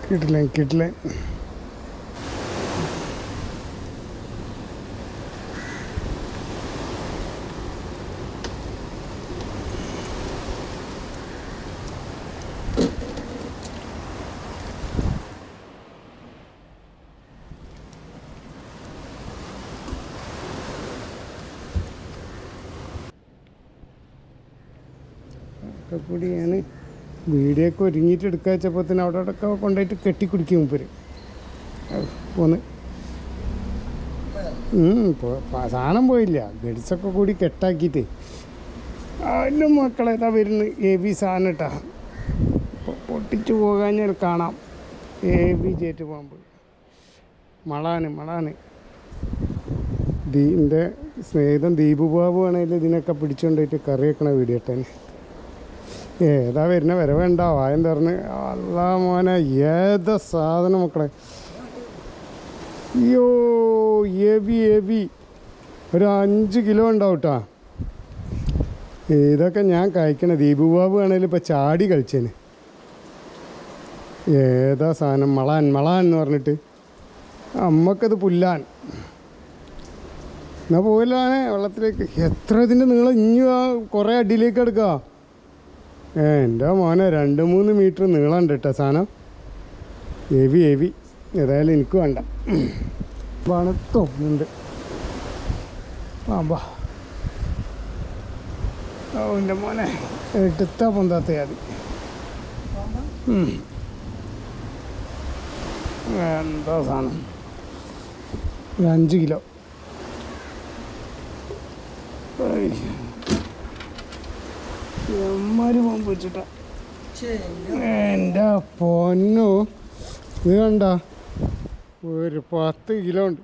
കിട്ടില്ല കിട്ടില്ല ഒക്കെ കൂടി ഞാൻ വീഡിയോ ഒക്കെ ഒരുങ്ങിയിട്ട് എടുക്കുക വെച്ചപ്പോൾ തന്നെ അവിടെ അവിടെ ഒക്കെ കൊണ്ടുപോയിട്ട് കെട്ടി കുടിക്കും മുമ്പര് പോന്ന് ഉം, പോ- പ- സാധനം പോയില്ല ഗഡ്സൊക്കെ കൂടി കെട്ടാക്കിയിട്ട് അതിലും മക്കളെ ഇതാ വരുന്നു എ ബി സാധനം ഇട്ടാ പൊ- പൊട്ടിച്ചു പോകാഞ്ഞാൽ കാണാം എ ബി ജേറ്റ് പാമ്പ് മളാന് മളാന് ദീൻ്റെ സ്നേഹിതൻ ദീപു ബാബു ആണെങ്കിൽ ഇതിനൊക്കെ പിടിച്ചുകൊണ്ടിട്ട് കറി വെക്കണ വീഡിയോ ഇട്ടേനെ ഏതാ വരുന്ന വരവേണ്ട വായം തുറന്ന് അല്ലാ മോനെ ഏതാ സാധനം മക്കളെ അയ്യോ എവി എവി ഒരു അഞ്ച് കിലോ ഉണ്ടാവും കേട്ടോ ഇതൊക്കെ ഞാൻ കഴിക്കണ ദീപു ബാബു ആണെങ്കിലും ഇപ്പം ചാടി കളിച്ചേന് ഏതാ സാധനം മളാൻ മളാൻ എന്ന് പറഞ്ഞിട്ട് അമ്മക്കത് പുല്ലാൻ എന്നാ പോയില്ലാണ് വെള്ളത്തിലേക്ക് എത്ര ഇതിൻ്റെ നീളം ഇനി ആ കുറേ അടിയിലേക്ക് എടുക്കുക ഏ എൻ്റെ മോനെ രണ്ട് മൂന്ന് മീറ്റർ നീളമുണ്ട് കേട്ടോ സാധനം എവി എവി ഏതായാലും എനിക്ക് വേണ്ട തോന്നുന്നുണ്ട് പാമ്പാ ഓ എൻ്റെ മോനെ എടുത്താ പൊന്താത്ത മതി എന്താ സാധനം ഒരു അഞ്ച് കിലോ എമ്മാര് പാമ്പ് വെച്ചിട്ടാ എൻ്റെ പൊന്നു ഇത് കണ്ട ഒരു പത്ത് കിലോ ഉണ്ട്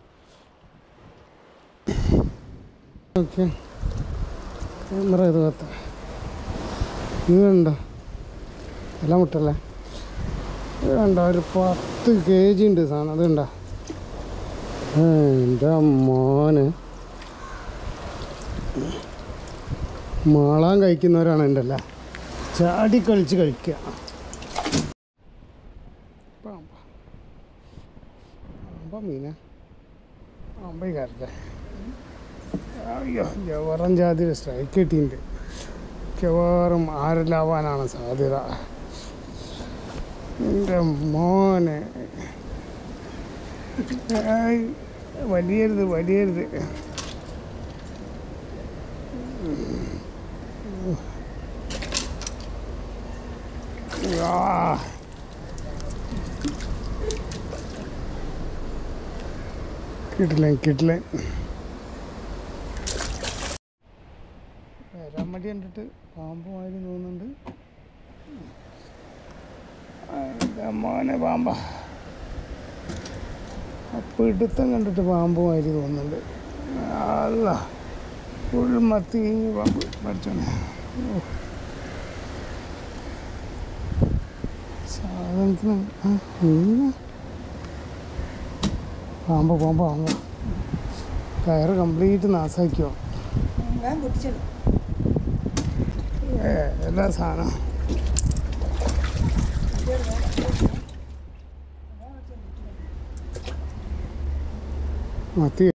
ഓക്കെ ക്യാമറ ഇത് കത്ത ഇത് കണ്ട എല്ലാം മുട്ടല്ലേ ഇത് കണ്ട ഒരു പത്ത് കെ ജി ഉണ്ട് സാധനം അത് കണ്ട എൻ്റെ മോന് മാളാൻ കഴിക്കുന്നവരാണ് എൻ്റെ അല്ല ചാടി കളിച്ച് കഴിക്കുക പാമ്പ പാമ്പ മീന പാമ്പൈകാരല്ലേ അയ്യോ ജവറം ജാതി സ്ട്രൈക്ക് കിട്ടിയിട്ടുണ്ട് മിക്കവാറും ആരിലാവാനാണ് സാധ്യത എൻ്റെ മോനെ ഏയ്, വലിയരുത് വലിയരുത് ആ. കിട്ടില്ല കിട്ടില്ല വരാൻ മടി കണ്ടിട്ട് പാമ്പ് മാതിരി തോന്നുന്നുണ്ട് എൻ്റെ മോനെ പാമ്പ പിടുത്തം കണ്ടിട്ട് പാമ്പ് മാതിരി തോന്നുന്നുണ്ട് അല്ല ഫുൾ മത്തി കഴിഞ്ഞ് പാമ്പ് പഠിച്ചോനെ ഓ. സാധനത്തിന് ആ മീന പാമ്പ് പാമ്പ് പാമ്പ് കയറ് കംപ്ലീറ്റ് നാസാക്കിയോ ഞാൻ പൊട്ടിച്ചത് ഏ എല്ലാ സാധനം മത്തി